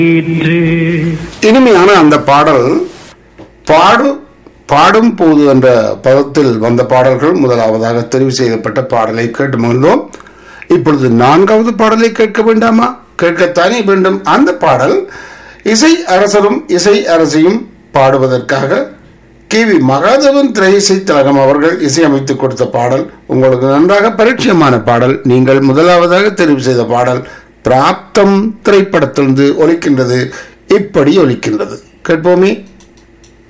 இனிமையான அந்த பாடல் பாடு பாடும் போது என்ற பதத்தில் வந்த பாடல்கள் முதலாவதாக தெரிவு செய்யப்பட்ட பாடலை கேட்டு மகிழ்ந்தோம் இப்பொழுது நான்காவது பாடலை கேட்க வேண்டாமா கேட்கத்தானே வேண்டும் அந்த பாடல் இசை அரசரும் இசை அரசியும் பாடுவதற்காக கே வி மகாதேவன் திரையிசை திலகம் அவர்கள் இசையமைத்துக் கொடுத்த பாடல் உங்களுக்கு நன்றாக பரிச்சயமான பாடல் நீங்கள் முதலாவதாக தெரிவு செய்த பாடல் பிராப்தம் திரைப்படத்திலிருந்து ஒலிக்கின்றது இப்படி ஒலிக்கின்றது கேட்போமே